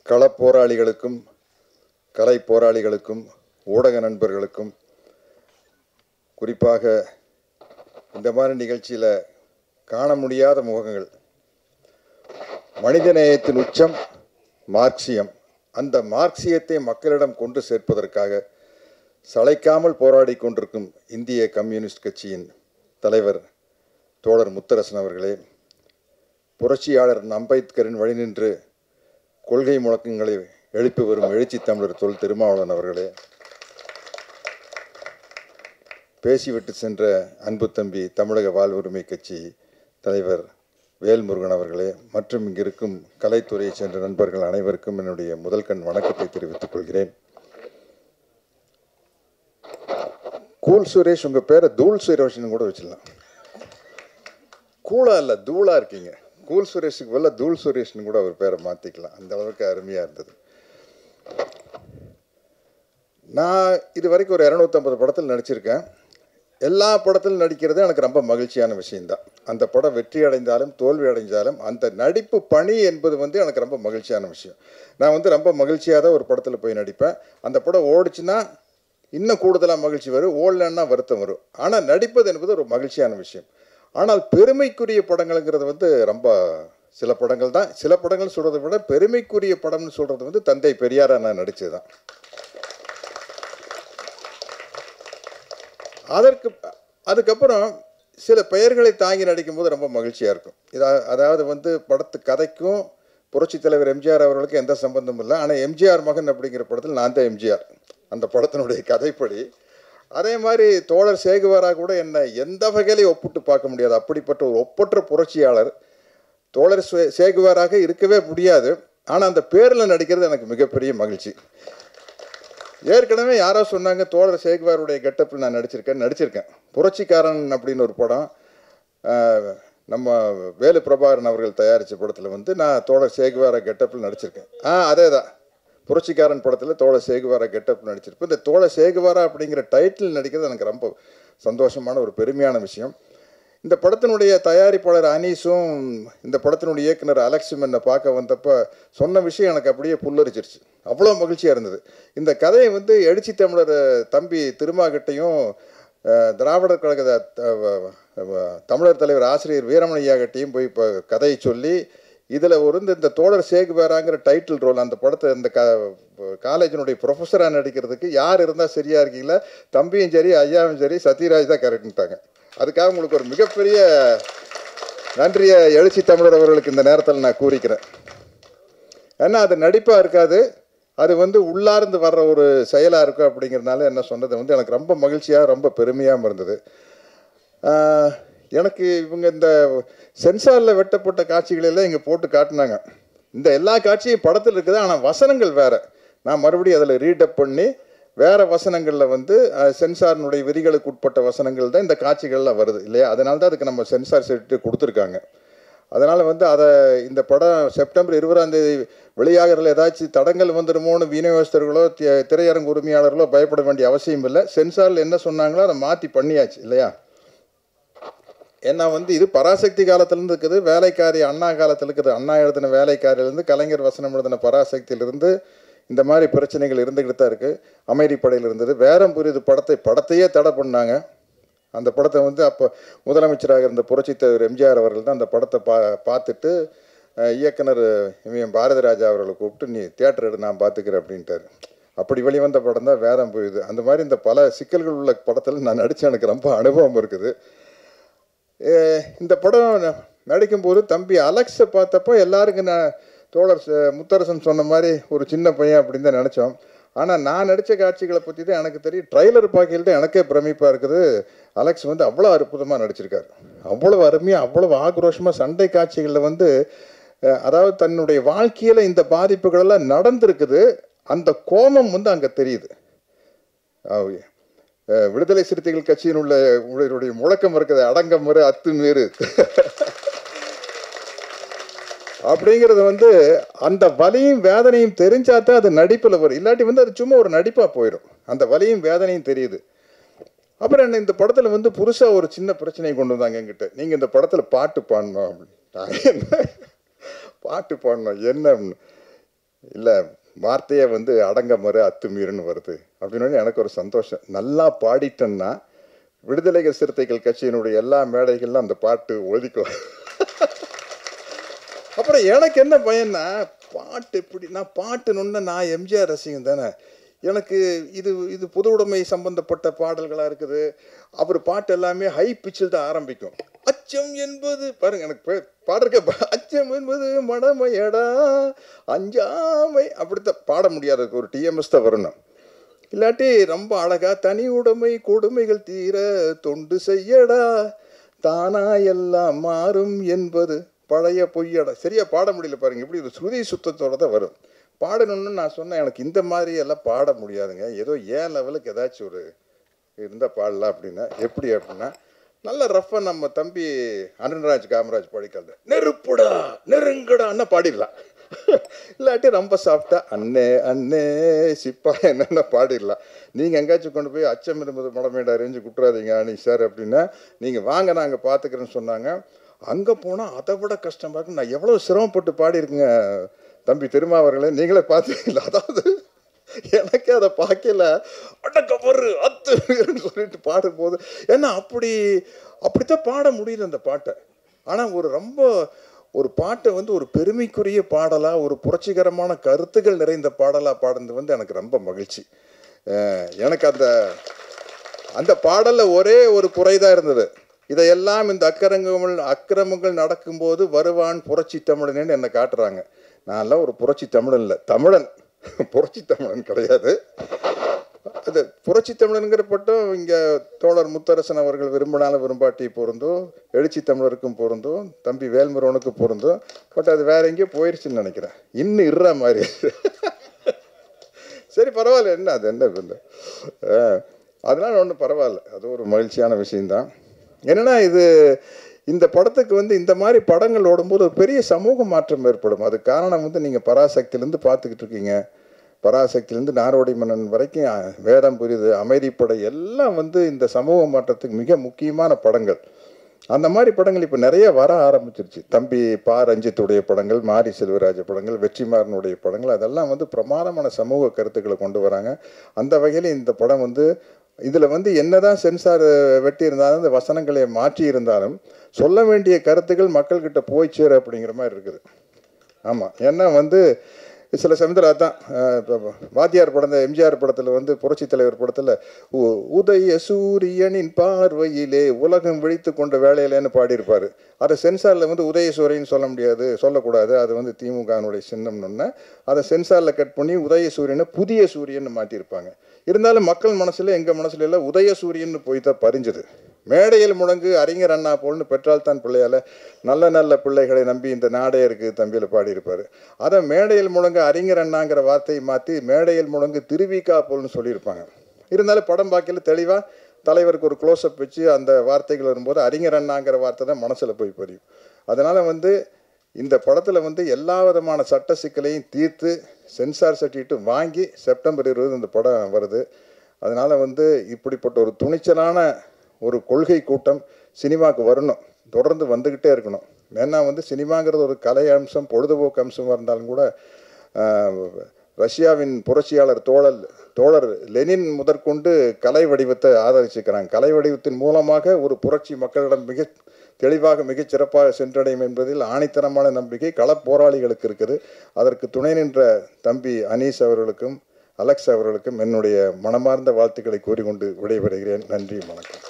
களப்போராளிகளுக்கும் கலை போராளிகளுக்கும் ஊடக நண்பர்களுக்கும் குறிப்பாக இந்த மாதிரி நிகழ்ச்சியில் காண முடியாத முகங்கள் மனிதநேயத்தின் உச்சம் மார்க்சியம் அந்த மார்க்சியத்தை மக்களிடம் கொண்டு சேர்ப்பதற்காக சளைக்காமல் போராடி கொண்டிருக்கும் இந்திய கம்யூனிஸ்ட் கட்சியின் தலைவர் தோழர் முத்தரசன் அவர்களே புரட்சியாளர் அம்பேத்கரின் வழி நின்று கொள்கை முழக்கங்களை எழுப்பி வரும் எழுச்சி தமிழர் தொல் திருமாவளவன் அவர்களே பேசிவிட்டு சென்ற அன்பு தம்பி தமிழக வாழ்வுரிமை கட்சி தலைவர் வேல்முருகன் அவர்களே மற்றும் இங்கு இருக்கும் கலைத்துறையைச் சேர்ந்த நண்பர்கள் அனைவருக்கும் என்னுடைய முதல் கண் வணக்கத்தை தெரிவித்துக் கொள்கிறேன் கூல் சுரேஷ் உங்கள் பேரை தூள் சுரேஷ்னு கூட வச்சிடலாம் கூலா இல்லை தூளா இருக்கீங்க கூல் சுரேஷுக்கு பதிலாக தூள் சுரேஷ்னு கூட அவர் பேரை மாற்றிக்கலாம் அந்த அளவுக்கு அருமையாக இருந்தது நான் இது வரைக்கும் ஒரு இரநூத்தம்பது படத்தில் நடிச்சிருக்கேன் எல்லா படத்திலும் நடிக்கிறது எனக்கு ரொம்ப மகிழ்ச்சியான விஷயம்தான் அந்த படம் வெற்றி அடைந்தாலும் தோல்வி அடைந்தாலும் அந்த நடிப்பு பணி என்பது வந்து எனக்கு ரொம்ப மகிழ்ச்சியான விஷயம் நான் வந்து ரொம்ப மகிழ்ச்சியாக தான் ஒரு படத்தில் போய் நடிப்பேன் அந்த படம் ஓடிச்சுன்னா இன்னும் கூடுதலாக மகிழ்ச்சி வரும் ஓடலன்னா வருத்தம் வரும் ஆனால் நடிப்பது என்பது ஒரு மகிழ்ச்சியான விஷயம் ஆனால் பெருமைக்குரிய படங்கள்ங்கிறது வந்து ரொம்ப சில படங்கள் தான் சில படங்கள் சொல்கிறத விட பெருமைக்குரிய படம்னு சொல்கிறது வந்து தந்தை பெரியாரா நான் நடித்தது தான் அதற்கு அதுக்கப்புறம் சில பெயர்களை தாங்கி நடிக்கும்போது ரொம்ப மகிழ்ச்சியாக இருக்கும் இதா அதாவது வந்து படத்து கதைக்கும் புரட்சித் தலைவர் எம்ஜிஆர் அவர்களுக்கு எந்த சம்பந்தமும் இல்லை ஆனால் எம்ஜிஆர் மகன் அப்படிங்கிற படத்தில் நான் தான் எம்ஜிஆர் அந்த படத்தினுடைய கதைப்படி அதே மாதிரி தோழர் சேகுவாரா கூட என்னை எந்த வகையிலையும் ஒப்பிட்டு பார்க்க முடியாது அப்படிப்பட்ட ஒரு ஒப்பற்ற புரட்சியாளர் தோழர் சே சேகுவாராக இருக்கவே முடியாது ஆனால் அந்த பேரில் நடிக்கிறது எனக்கு மிகப்பெரிய மகிழ்ச்சி ஏற்கனவே யாரோ சொன்னாங்க தோழர் சேகுவாருடைய கெட்டப்பில் நான் நடிச்சிருக்கேன் நடிச்சிருக்கேன் புரட்சிக்காரன் அப்படின்னு ஒரு படம் ஆஹ், நம்ம வேலு பிரபாகரன் அவர்கள் தயாரித்த படத்தில் வந்து நான் தோழர் சேகுவார கெட்டப்பில் நடிச்சிருக்கேன் ஆ அதே தான் புரட்சிக்காரன் படத்தில் தோழர் சேகுவாரா கெட்டப் நடிச்சிருப்பேன் இந்த தோழர் சேகுவாரா அப்படிங்கிற டைட்டில் நடிக்கிறது எனக்கு ரொம்ப சந்தோஷமான ஒரு பெருமையான விஷயம் இந்த படத்தினுடைய தயாரிப்பாளர் அனீஸும் இந்த படத்தினுடைய இயக்குனர் அலெக்ஸும் என்னை பார்க்க வந்தப்போ சொன்ன விஷயம் எனக்கு அப்படியே புல்லரிச்சிருச்சு அவ்வளோ மகிழ்ச்சியாக இருந்தது இந்த கதையை வந்து எழுச்சி தமிழர் தம்பி திருமாகிட்டையும் அஹ், திராவிடர் கழக த- வ- வ- தமிழர் தலைவர் ஆசிரியர் வீரமணியாகட்டையும் போய் இப்போ கதையை சொல்லி இதில் ஒரு இந்த- இந்த தோழர் சேகுவேராங்கிற டைட்டில் ரோல் அந்த படத்தை இந்த க காலேஜினுடைய ப்ரொஃபஸராக நடிக்கிறதுக்கு யார் இருந்தால் சரியாக இருக்கீங்களா தம்பியும் சரி ஐயாவும் சரி சத்யராஜ் தான் கரெக்டுட்டாங்க அதுக்காக உங்களுக்கு ஒரு மிகப்பெரிய நன்றியை எழுச்சி தமிழர் அவர்களுக்கு இந்த நேரத்தில் நான் கூறிக்கிறேன் ஏன்னா அது நடிப்பாக இருக்காது அது வந்து உள்ளார்ந்து வர்ற ஒரு செயலாக இருக்கும் அப்படிங்கிறதுனால என்ன சொன்னது வந்து எனக்கு ரொம்ப மகிழ்ச்சியாக ரொம்ப பெருமையாகவும் இருந்தது ஆஹ், எனக்கு இவங்க இந்த சென்சாரில் வெட்டப்பட்ட காட்சிகளெல்லாம் இங்கே போட்டு காட்டினாங்க இந்த எல்லா காட்சியும் படத்தில் இருக்குது ஆனால் வசனங்கள் வேறு நான் மறுபடியும் அதில் ரீடப் பண்ணி வேறு வசனங்களில் வந்து அஹ், சென்சாரினுடைய விதிகளுக்கு உட்பட்ட வசனங்கள் தான் இந்த காட்சிகள்லாம் வருது இல்லையா அதனால தான் அதுக்கு நம்ம சென்சார் சர்டிஃபிகேட் கொடுத்துருக்காங்க அதனால் வந்து அதை இந்த படம் செப்டம்பர் இருபதாம் தேதி வெளியாகிறதுல ஏதாச்சும் தடங்கள் வந்துடுமோன்னு விநியோகஸ்தர்களோ தி- திரையரங்கு உரிமையாளர்களோ பயப்பட வேண்டிய அவசியம் இல்லை சென்சாரில் என்ன சொன்னாங்களோ அதை மாற்றி பண்ணியாச்சு இல்லையா ஏன்னா வந்து இது பராசக்தி காலத்திலேருந்து இருக்குது வேலைக்காரி அண்ணா காலத்தில் இருக்குது அண்ணா எழுதின வேலைக்காரியிலேருந்து கலைஞர் வசனம் எழுதின பராசக்தியிலிருந்து இந்த மாதிரி பிரச்சனைகள் இருந்துக்கிட்டு தான் இருக்குது அமைதிப்படையில் இருந்தது வேறம் புரியுது படத்தை படத்தையே தடை பண்ணாங்க அந்த படத்தை வந்து அப்போ முதலமைச்சராக இருந்த புரட்சித் தலைவர் எம்ஜிஆர் அவர்கள் தான் அந்த படத்தை பா பார்த்துட்டு அஹ், இயக்குனர் இவன் பாரதி ராஜா அவர்களை கூப்பிட்டு நீ தியேட்டர் எடு நான் பார்த்துக்கிறேன் அப்படின்ட்டாரு அப்படி வெளிவந்த படம் தான் வேதம் போயுது அந்த மாதிரி இந்த பல சிக்கல்கள் உள்ள படத்தில் நான் நடித்த எனக்கு ரொம்ப அனுபவம் இருக்குது அஹ், இந்த படம் ந- நடிக்கும்போது தம்பி அலெக்ஸை பார்த்தப்போ எல்லாருக்கும் நான் தோழர் ச- முத்தரசன் சொன்ன மாதிரி ஒரு சின்ன பையன் அப்படின்னு தான் நினச்சோம் ஆனால் நான் நடித்த காட்சிகளை பற்றி தான் எனக்கு தெரியும் ட்ரைலர் பார்க்கையில் தான் எனக்கே பிரமிப்பாக இருக்குது அலெக்ஸ் வந்து அவ்வளோ அற்புதமாக நடிச்சிருக்காரு அவ்வளோ அருமையாக அவ்வளோ ஆக்ரோஷமாக சண்டை காட்சிகளில் வந்து அஹ், அதாவது தன்னுடைய வாழ்க்கையில் இந்த பாதிப்புகள் எல்லாம் நடந்திருக்குது அந்த கோபம் வந்து அங்கே தெரியுது ஆ- அஹ், விடுதலை சிறுத்தைகள் கட்சியின் உள்ள உங்களுடைய முழக்கம் இருக்குது அடங்கம் வரு அத்துமீறு அப்படிங்கிறது வந்து அந்த வலியும் வேதனையும் தெரிஞ்சாதான் அது நடிப்பில் வரும் இல்லாட்டி வந்து அது சும்மா ஒரு நடிப்பாக போயிடும் அந்த வலியும் வேதனையும் தெரியுது அப்புறம் என்ன இந்த படத்தில் வந்து புதுசாக ஒரு சின்ன பிரச்சனையை கொண்டு வந்தாங்க என்கிட்ட நீங்கள் இந்த படத்தில் பாட்டு பாடணும் அப்படின்னு நான் என்ன பாட்டு பாடணும் என்ன அப்படின்னு. இல்லை வார்த்தையே வந்து அடங்க மறு அத்துமீறுன்னு வருது அப்படின்னு எனக்கு ஒரு சந்தோஷம் நல்லா பாடிட்டேன்னா விடுதலைகள் சிறுத்தைகள் கட்சியினுடைய எல்லா மேடைகள்லாம் அந்த பாட்டு ஒதுக்கும் அப்புறம் எனக்கு என்ன பயன்னா பாட்டு எப்படி நான் பாட்டுன்னு நான் எம்ஜிஆர் ரசிகன் தானே எனக்கு இது இது பொது உடைமை சம்பந்தப்பட்ட பாடல்களாக இருக்குது அப்புறம் பாட்டு எல்லாமே ஹை பிச்சில் தான் ஆரம்பிக்கும் அச்சம் என்பது பாருங்க எனக்கு பே- பாடுறக்க ப- அச்சம் என்பது மடமையடா அஞ்சாமை அப்படித்தான் பாட முடியாததுக்கு ஒரு டிஎம்எஸ் தான் வரணும் இல்லாட்டி ரொம்ப அழகா தனி உடைமை கொடுமைகள் தீர தொண்டு செய்யடா தானா எல்லாம் மாறும் என்பது பழைய பொய்யடா சரியா பாட முடியல பாருங்க இப்படி ஒரு ஸ்ருதி சுத்தத்தோட தான் வரும் பாடணும்னு நான் சொன்னேன் எனக்கு இந்த மாதிரி எல்லாம் பாட முடியாதுங்க ஏதோ ஏன் லெவலுக்கு ஏதாச்சும் ஒரு இருந்தால் பாடலாம் அப்படின்னா எப்படி அப்படின்னா நல்ல ரஃபாக நம்ம தம்பி அருண்ராஜ் காமராஜ் பாடிக்காத நெருப்புடா நெருங்கடான்னா பாடிடலாம் இல்லாட்டி ரொம்ப சாஃப்டா அண்ணே அண்ணே சிப்பா என்னென்ன பாடிடலாம் நீங்கள் எங்கேயாச்சும் கொண்டு போய் அச்சம் இருந்தது மடமேடா ரேஞ்சு குட்டுறாதீங்க அனி சார் அப்படின்னா நீங்கள் வாங்க நாங்கள் பார்த்துக்கிறேன்னு சொன்னாங்க அங்கே போனால் அதை விட கஷ்டமாக இருக்கு நான் எவ்வளோ சிரமப்பட்டு பாடியிருக்கேங்க தம்பி திருமாவர்களே நீங்களே பார்த்தீங்களா அதாவது எனக்கு அதை பார்க்கல அடக்க பொறு அத்துன்னு சொல்லிட்டு பாடும்போது ஏன்னா அப்படி அப்படித்தான் பாட முடியுது அந்த பாட்டை ஆனால் ஒரு ரொம்ப ஒரு பாட்டை வந்து ஒரு பெருமைக்குரிய பாடலா ஒரு புரட்சிகரமான கருத்துக்கள் நிறைந்த பாடலா பாடுறது வந்து எனக்கு ரொம்ப மகிழ்ச்சி அஹ் எனக்கு அந்த அந்த பாடல்ல ஒரே ஒரு குறைதான் இருந்தது இதையெல்லாம் இந்த அக்கிரமங்கள் அக்கிரமங்கள் நடக்கும்போது வருவான் புரட்சி தமிழனேன்னு என்னை காட்டுறாங்க நான்லாம் ஒரு புரட்சி தமிழன் இல்லை தமிழன் புரட்சி தமிழன் கிடையாது அது புரட்சி தமிழனுங்கிற பட்டம் இங்கே தோழர் முத்தரசன் அவர்கள் விரும்பினாலும் விரும்பாட்டி பொருந்தும் எழுச்சி தமிழருக்கும் பொருந்தும் தம்பி வேல்முருகனுக்கு பொருந்தும் பட் அது வேற எங்கேயோ போயிருச்சுன்னு நினைக்கிறேன் இன்னும் இருற மாதிரி சரி பரவாயில்ல என்ன அது என்ன இல்லை அதனால ஒன்றும் பரவாயில்ல அது ஒரு மகிழ்ச்சியான விஷயம்தான் என்னன்னா இது இந்த படத்துக்கு வந்து இந்த மாதிரி படங்கள் ஓடும்போது ஒரு பெரிய சமூக மாற்றம் ஏற்படும் அது காரணம் வந்து நீங்கள் பராசக்தியிலேருந்து பார்த்துக்கிட்டு இருக்கீங்க பராசக்தியிலேருந்து நாரோடி மன்னன் வரைக்கும் அஹ், வேடம் புரியுது அமைதிப்படை எல்லாம் வந்து இந்த சமூக மாற்றத்துக்கு மிக முக்கியமான படங்கள் அந்த மாதிரி படங்கள் இப்போ நிறைய வர ஆரம்பிச்சிருச்சு தம்பி பா ரஞ்சித்துடைய படங்கள் மாரி செல்வராஜ படங்கள் வெற்றிமாறனுடைய படங்கள் அதெல்லாம் வந்து பிரமாதமான சமூக கருத்துக்களை கொண்டு வராங்க அந்த வகையில் இந்த படம் வந்து இதில் வந்து என்னதான் சென்சார் வெட்டி இருந்தாலும் இந்த வசனங்களை மாற்றி இருந்தாலும் சொல்ல வேண்டிய கருத்துக்கள் மக்கள்கிட்ட போய் சேரு அப்படிங்கிற மாதிரி இருக்குது ஆமாம் ஏன்னா வந்து சில சமயத்தில் அதான் அஹ், இப்ப வாத்தியார் படம் இந்த எம்ஜிஆர் படத்தில் வந்து புரட்சி தலைவர் படத்தில் உதய சூரியனின் பார்வையிலே உலகம் விழித்து கொண்ட வேலையிலேன்னு பாடியிருப்பார் அதை சென்சாரில் வந்து உதய சூரியன் சொல்ல முடியாது சொல்லக்கூடாது அது வந்து திமுகனுடைய சின்னம்னு அதை சென்சாரில் கட் பண்ணி உதய சூரியனை புதிய சூரியன் மாட்டியிருப்பாங்க இருந்தாலும் மக்கள் மனசுல எங்கள் மனசுல எல்லாம் உதய சூரியன் போய் தான் பறிஞ்சது மேடையில் முழங்கு அறிஞர் அண்ணா போல்னு பெற்றால் தான் பிள்ளையால நல்ல நல்ல பிள்ளைகளை நம்பி இந்த நாடே இருக்கு தம்பியில் பாடியிருப்பாரு அதை மேடையில் முழங்கு அறிஞர் அண்ணாங்கிற வார்த்தையை மாற்றி மேடையில் முழங்கு திருவிக்கா போல்னு சொல்லியிருப்பாங்க இருந்தாலும் படம் பார்க்கல தெளிவாக தலைவருக்கு ஒரு க்ளோஸ்அப் வச்சு அந்த வார்த்தைகள் வரும்போது அறிஞர் அண்ணாங்கிற வார்த்தை தான் மனசில் போய் பதியும் அதனால் வந்து இந்த படத்தில் வந்து எல்லா விதமான சட்ட சிக்கலையும் தீர்த்து சென்சார் சர்டிஃபிகேட் வாங்கி செப்டம்பர் இருபது இந்த படம் வருது அதனால் வந்து இப்படிப்பட்ட ஒரு துணிச்சலான ஒரு கொள்கை கூட்டம் சினிமாவுக்கு வரணும் தொடர்ந்து வந்துக்கிட்டே இருக்கணும் ஏன்னா வந்து சினிமாங்கிறது ஒரு கலை அம்சம் பொழுதுபோக்கு அம்சமாக இருந்தாலும் கூட ஆஹ், ரஷ்யாவின் புரட்சியாளர் தோழர் தோழர் லெனின் முதற்கொண்டு கலை வடிவத்தை ஆதரிச்சுக்கிறாங்க கலை வடிவத்தின் மூலமாக ஒரு புரட்சி மக்களிடம் மிக தெளிவாக மிகச் சிறப்பாக சென்றடையும் என்பதில் ஆணித்தனமான நம்பிக்கை களப் போராளிகளுக்கு இருக்குது அதற்கு துணை நின்ற தம்பி அனீஸ் அவர்களுக்கும் அலெக்ஸ் அவர்களுக்கும் என்னுடைய மனமார்ந்த வாழ்த்துக்களை கூறிக்கொண்டு விடைபெறுகிறேன் நன்றி வணக்கம்